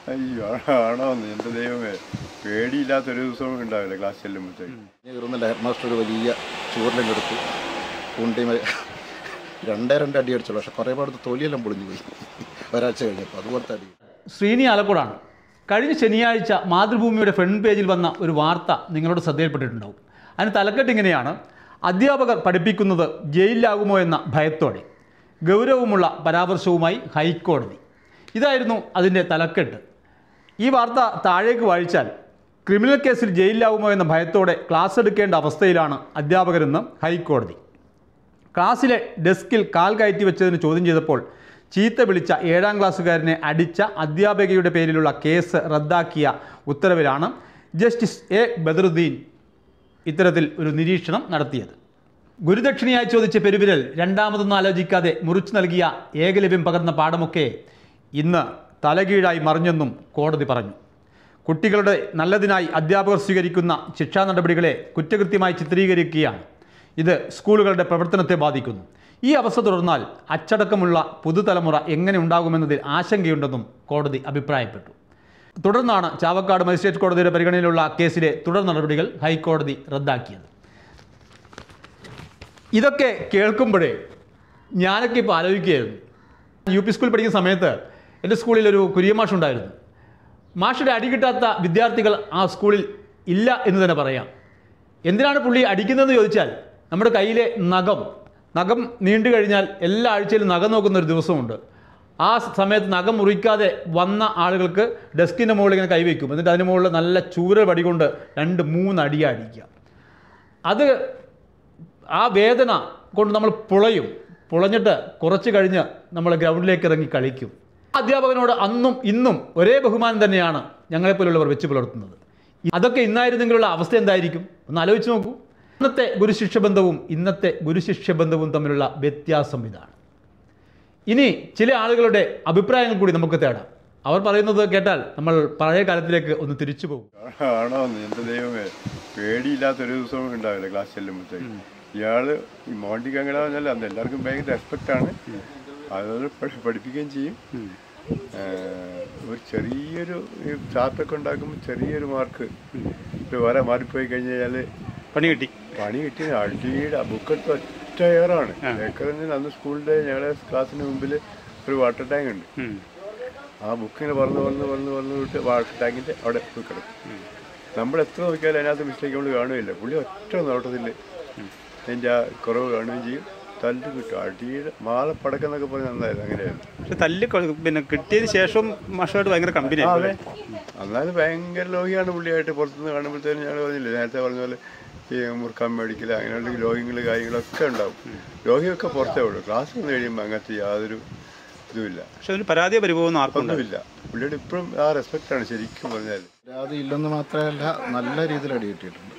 അയ്യോ ആണോ എൻ്റെ ദൈവമേ പേടിയില്ലാത്തൊരു ദിവസവും ഉണ്ടാവില്ല ക്ലാസ് ചെല്ലുമ്പോഴത്തേക്ക് കയറുന്നില്ല ഹെഡ് മാസ്റ്റർ ഒരു വലിയ ചൂരിലും എടുത്തു കുണ്ടി മ- രണ്ടേ രണ്ട് അടി അടിച്ചുള്ളൂ പക്ഷെ കുറേ പാടത്ത് തൊലിയെല്ലാം പൊളിഞ്ഞു പോയി ഒരാഴ്ച കഴിഞ്ഞപ്പോൾ അതുപോലത്തെ അടി ശ്രീനി ആലക്കോടാണ് കഴിഞ്ഞ ശനിയാഴ്ച മാതൃഭൂമിയുടെ ഫ്രണ്ട് പേജിൽ വന്ന ഒരു വാർത്ത നിങ്ങളോട് ശ്രദ്ധയിൽപ്പെട്ടിട്ടുണ്ടാവും അതിന് തലക്കെട്ട് ഇങ്ങനെയാണ് അധ്യാപകർ പഠിപ്പിക്കുന്നത് ജയിലിലാകുമോ എന്ന ഭയത്തോടെ ഗൗരവമുള്ള പരാമർശവുമായി ഹൈക്കോടതി ഇതായിരുന്നു അതിൻ്റെ തലക്കെട്ട് ഈ വാർത്ത താഴേക്ക് വായിച്ചാൽ ക്രിമിനൽ കേസിൽ ജയിലിലാകുമോ എന്ന ഭയത്തോടെ ക്ലാസ് എടുക്കേണ്ട അവസ്ഥയിലാണ് അധ്യാപകരെന്ന് ഹൈക്കോടതി ക്ലാസ്സിലെ ഡെസ്കിൽ കാൽ കയറ്റി വെച്ചതിന് ചോദ്യം ചെയ്തപ്പോൾ ചീത്ത വിളിച്ച ഏഴാം ക്ലാസ്സുകാരനെ അടിച്ച അധ്യാപികയുടെ പേരിലുള്ള കേസ് റദ്ദാക്കിയ ഉത്തരവിലാണ് ജസ്റ്റിസ് എ ബദറുദ്ദീൻ ഇത്തരത്തിൽ ഒരു നിരീക്ഷണം നടത്തിയത് ഗുരുദക്ഷിണയായി ചോദിച്ച പെരുവിരൽ രണ്ടാമതൊന്നും ആലോചിക്കാതെ മുറിച്ചു നൽകിയ ഏകലവ്യം പകർന്ന പാഠമൊക്കെ ഇന്ന് തലകീഴായി മറിഞ്ഞെന്നും കോടതി പറഞ്ഞു കുട്ടികളുടെ നല്ലതിനായി അധ്യാപകർ സ്വീകരിക്കുന്ന ശിക്ഷാ നടപടികളെ കുറ്റകൃത്യമായി ചിത്രീകരിക്കുകയാണ് ഇത് സ്കൂളുകളുടെ പ്രവർത്തനത്തെ ബാധിക്കുന്നു ഈ അവസ്ഥ തുടർന്നാൽ അച്ചടക്കമുള്ള പുതുതലമുറ എങ്ങനെ ഉണ്ടാകുമെന്നതിൽ ആശങ്കയുണ്ടെന്നും കോടതി അഭിപ്രായപ്പെട്ടു തുടർന്നാണ് ചാവക്കാട് മജിസ്ട്രേറ്റ് കോടതിയുടെ പരിഗണനയിലുള്ള കേസിലെ തുടർ നടപടികൾ ഹൈക്കോടതി റദ്ദാക്കിയത് ഇതൊക്കെ കേൾക്കുമ്പോഴേ ഞാനൊക്കെ ഇപ്പോൾ ആലോചിക്കുകയായിരുന്നു യു പി സ്കൂളിൽ പഠിക്കുന്ന സമയത്ത് എൻ്റെ സ്കൂളിൽ ഒരു കുരിയ മാഷ് ഉണ്ടായിരുന്നു മാഷിയുടെ അടി കിട്ടാത്ത വിദ്യാർത്ഥികൾ ആ സ്കൂളിൽ ഇല്ല എന്ന് തന്നെ പറയാം എന്തിനാണ് പുള്ളി അടിക്കുന്നതെന്ന് ചോദിച്ചാൽ നമ്മുടെ കയ്യിലെ നഖം നഖം നീണ്ടു കഴിഞ്ഞാൽ എല്ലാ ആഴ്ചയിലും നഖം നോക്കുന്ന ഒരു ദിവസമുണ്ട് ആ സമയത്ത് നഖം മുറിക്കാതെ വന്ന ആളുകൾക്ക് ഡെസ്കിൻ്റെ മുകളിൽ ഇങ്ങനെ കൈവയ്ക്കും എന്നിട്ട് അതിന് മുകളിൽ നല്ല ചൂരൽ വടി കൊണ്ട് രണ്ട് മൂന്ന് അടിയാ അടിക്കുക അത് ആ വേദന കൊണ്ട് നമ്മൾ പുളയും പുളഞ്ഞിട്ട് കുറച്ച് കഴിഞ്ഞ് നമ്മൾ ഗ്രൗണ്ടിലേക്ക് ഇറങ്ങി കളിക്കും അധ്യാപകനോട് അന്നും ഇന്നും ഒരേ ബഹുമാനം തന്നെയാണ് ഞങ്ങളെപ്പോലുള്ളവർ വെച്ച് പുലർത്തുന്നത് അതൊക്കെ ഇന്നായിരുന്നെങ്കിലുള്ള അവസ്ഥ എന്തായിരിക്കും ഒന്ന് ആലോചിച്ച് നോക്കൂ ഇന്നത്തെ ഗുരുശിഷ്യ ബന്ധവും ഇന്നത്തെ ഗുരുശിഷ്യ ബന്ധവും തമ്മിലുള്ള വ്യത്യാസം ഇതാണ് ഇനി ചില ആളുകളുടെ അഭിപ്രായങ്ങൾ കൂടി നമുക്ക് തേടാം അവർ പറയുന്നത് കേട്ടാൽ നമ്മൾ പഴയ കാലത്തിലേക്ക് ഒന്ന് തിരിച്ചു പോകും ആണോ എൻ്റെ ദൈവമേ പേടിയില്ലാത്തൊരു ദിവസവും ഉണ്ടാവില്ല ക്ലാസ് ചെല്ലുമ്പോഴത്തേക്ക് ഇയാള് ഈ മോണ്ടിക്ക് അങ്ങനെ പറഞ്ഞാൽ അന്ന് എല്ലാവർക്കും ഭയങ്കര റെസ്പെക്റ്റ് ആണ് അതൊരു പഠി- പഠിപ്പിക്കുകയും ചെയ്യും ഏഹ് ഒരു ചെറിയൊരു ഈ ചാർട്ടൊക്കെ ഉണ്ടാക്കുമ്പോൾ ചെറിയൊരു മാർക്ക് വേറെ മാറിപ്പോയി കഴിഞ്ഞ് കഴിഞ്ഞാൽ പണി കിട്ടി പണി കിട്ടിയ അടിയുടെ ബുക്കെടുത്ത് ഒറ്റ ഏറാണ് ഏക്കറിന് അന്ന് സ്കൂളിൻ്റെ ഞങ്ങളുടെ ക്ലാസ്സിന് മുമ്പിൽ ഒരു വാട്ടർ ടാങ്ക് ഉണ്ട് ആ ബുക്കിങ്ങനെ പറന്ന് പറന്ന് പറന്ന് പറന്ന് വിട്ട് വാട്ടർ ടാങ്കിൻ്റെ അവിടെ പോയി കിടക്കും നമ്മൾ എത്ര നോക്കിയാലും അതിനകത്ത് മിസ്റ്റേക്ക് നമ്മൾ കാണുകയില്ല പുള്ളി ഒറ്റ നോട്ടത്തിൽ അതിൻ്റെ ആ കുറവ് കാണുകയും ചെയ്യും തല്ല് കിട്ടും അടിയുടെ മാലപ്പടക്കം എന്നൊക്കെ പറഞ്ഞ് നന്നായിരുന്നു അങ്ങനെയായിരുന്നു പക്ഷെ തല്ല് കൊ- പിന്നെ കിട്ടിയതിന് ശേഷം മാഷായിട്ട് ഭയങ്കര കമ്പനി ആ, അതെ എന്നാലും ഭയങ്കര ലോഹിയാണ് പുള്ളിയായിട്ട് പുറത്തുനിന്ന് കാണുമ്പോഴത്തേനും ഞങ്ങൾ പറഞ്ഞില്ലേ നേരത്തെ പറഞ്ഞ പോലെ ഈ മുറുക്കാൻ മേടിക്കില്ല അങ്ങനെയുള്ള ലോഹിങ്ങൾ കാര്യങ്ങളൊക്കെ ഉണ്ടാവും ലോഹിയൊക്കെ പുറത്തേ ഉള്ളൂ ക്ലാസ് വന്ന് കഴിയുമ്പോൾ അങ്ങനത്തെ യാതൊരു ഇതുമില്ല പക്ഷെ അതിന് പരാതിയോ പരിഭവമൊന്നും ആർക്കും ഉണ്ടാവില്ല ഒന്നുമില്ല പുള്ളിയുടെ ഇപ്പോഴും ആ റെസ്പെക്റ്റാണ് ശരിക്കും പറഞ്ഞാൽ പരാതി ഇല്ലെന്ന് മാത്രമല്ല നല്ല രീതിയിൽ അടി കിട്ടിയിട്ടുണ്ട്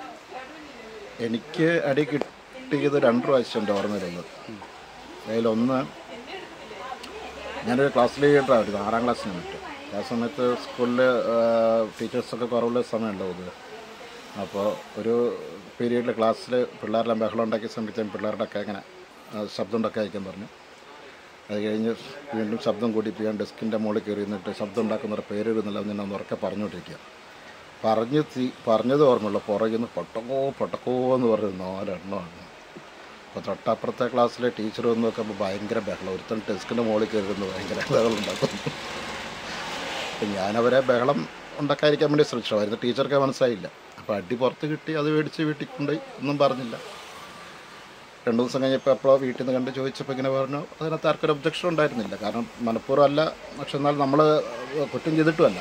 എനിക്ക് അടി കിട്ടിയത് രണ്ട് പ്രാവശ്യം എൻ്റെ ഓർമ്മയിലുള്ളത് അതിലൊന്ന് ഞാനൊരു ക്ലാസ് ലീഡറായിരുന്നു ആറാം ക്ലാസ്സിന് മറ്റും ആ സമയത്ത് സ്കൂളിൽ ടീച്ചേഴ്സൊക്കെ കുറവുള്ള സമയമല്ലോ ഇത് അപ്പോൾ ഒരു പീരീഡിൽ ക്ലാസ്സിൽ പിള്ളേരെല്ലാം ബഹളം ഉണ്ടാക്കിയ സമയത്ത് ഞാൻ പിള്ളേരുടെ ഒക്കെ ഇങ്ങനെ ആ, ശബ്ദം ഉണ്ടാക്കി അയക്കാൻ പറഞ്ഞു അത് കഴിഞ്ഞ് വീണ്ടും ശബ്ദം കൂട്ടിപ്പിക്കാൻ ഡെസ്കിൻ്റെ മുകളിൽ കയറി നിന്നിട്ട് ശബ്ദം ഉണ്ടാക്കുന്നവരുടെ പേര് എഴുതുന്നില്ല ഞാൻ ഒന്ന് ഉറക്കെ പറഞ്ഞുകൊണ്ടിരിക്കുക പറഞ്ഞ് തീ പറഞ്ഞത് ഓർമ്മയുള്ളൂ പുറകിൽ നിന്ന് പൊട്ടക്കോ പൊട്ടക്കോ എന്ന് പറഞ്ഞത് നാലെണ്ണമാണ് അപ്പോൾ തൊട്ടപ്പുറത്തെ ക്ലാസ്സിലെ ടീച്ചർ വന്ന് നോക്കുമ്പോൾ ഭയങ്കര ബഹളം ഒരുത്തൻ ഡെസ്കിൻ്റെ മുകളിൽ കയറുന്നു ഭയങ്കര ബഹളം ഉണ്ടാക്കും അപ്പം ഞാനവരെ ബഹളം ഉണ്ടാക്കാതിരിക്കാൻ വേണ്ടി ശ്രമിച്ചു ടീച്ചർക്ക് മനസ്സിലായില്ല അപ്പോൾ അടി പുറത്ത് കിട്ടി അത് മേടിച്ച് വീട്ടിൽ കൊണ്ടുപോയി ഒന്നും പറഞ്ഞില്ല രണ്ട് ദിവസം കഴിഞ്ഞപ്പോൾ എപ്പോഴോ വീട്ടിൽ നിന്ന് കണ്ട് ചോദിച്ചപ്പോൾ ഇങ്ങനെ പറഞ്ഞു അതിനകത്ത് ആർക്കൊരു ഒബ്ജക്ഷൻ ഉണ്ടായിരുന്നില്ല കാരണം മനഃപൂർവ്വം അല്ല പക്ഷെ എന്നാൽ നമ്മൾ കുറ്റം ചെയ്തിട്ടുമല്ല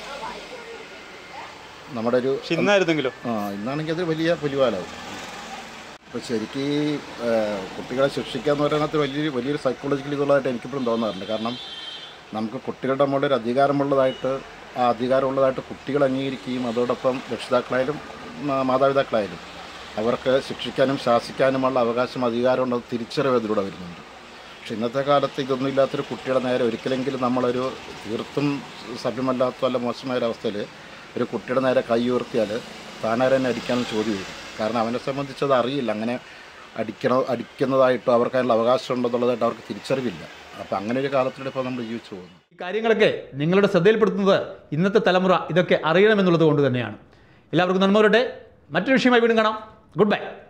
നമ്മുടെ ഒരു പക്ഷെ ഇന്നായിരുന്നെങ്കിലോ ആ ഇന്നാണെങ്കിൽ അത് വലിയ പുലിവാലാവും അപ്പോൾ ശരിക്കും ഈ ആ, കുട്ടികളെ ശിക്ഷിക്കുക എന്ന് പറയുന്നത് വലിയൊരു വലിയൊരു സൈക്കോളജിക്കൽ ഇതുള്ളതായിട്ട് എനിക്കിപ്പോഴും തോന്നാറുണ്ട് കാരണം നമുക്ക് കുട്ടികളുടെ മുകളിൽ ഒരു അധികാരമുള്ളതായിട്ട് ആ അധികാരമുള്ളതായിട്ട് കുട്ടികൾ അംഗീകരിക്കുകയും അതോടൊപ്പം രക്ഷിതാക്കളായാലും മാ- മാതാപിതാക്കളായാലും അവർക്ക് ശിക്ഷിക്കാനും ശാസിക്കാനുമുള്ള അവകാശം അധികാരമുള്ളത് തിരിച്ചറിവ് ഇതിലൂടെ വരുന്നുണ്ട് പക്ഷെ ഇന്നത്തെ കാലത്ത് ഇതൊന്നും ഇല്ലാത്തൊരു കുട്ടിയുടെ നേരെ ഒരിക്കലെങ്കിലും നമ്മളൊരു തീർത്തും സഭ്യമല്ലാത്ത വല്ല മോശമായ ഒരവസ്ഥയിൽ ഒരു കുട്ടിയുടെ നേരെ കൈ ഉയർത്തിയാൽ താനാരെ തന്നെ അടിക്കാനും ചോദ്യം വരും കാരണം അവനെ സംബന്ധിച്ച് അത് അറിയില്ല അങ്ങനെ അടിക്കണ അടിക്കുന്നതായിട്ടോ അവർക്ക് അതിനുള്ള അവകാശം ഉണ്ടെന്നുള്ളതായിട്ട് അവർക്ക് തിരിച്ചറിവില്ല അപ്പോൾ അങ്ങനെ ഒരു കാലത്തിലൂടെ ഇപ്പോൾ നമ്മൾ ജീവിച്ചു പോകുന്നു കാര്യങ്ങളൊക്കെ നിങ്ങളുടെ ശ്രദ്ധയിൽപ്പെടുത്തുന്നത് ഇന്നത്തെ തലമുറ ഇതൊക്കെ അറിയണമെന്നുള്ളത് കൊണ്ട് തന്നെയാണ് എല്ലാവർക്കും നന്മ വരട്ടെ മറ്റൊരു വിഷയമായി വീണ്ടും കാണാം ഗുഡ് ബൈ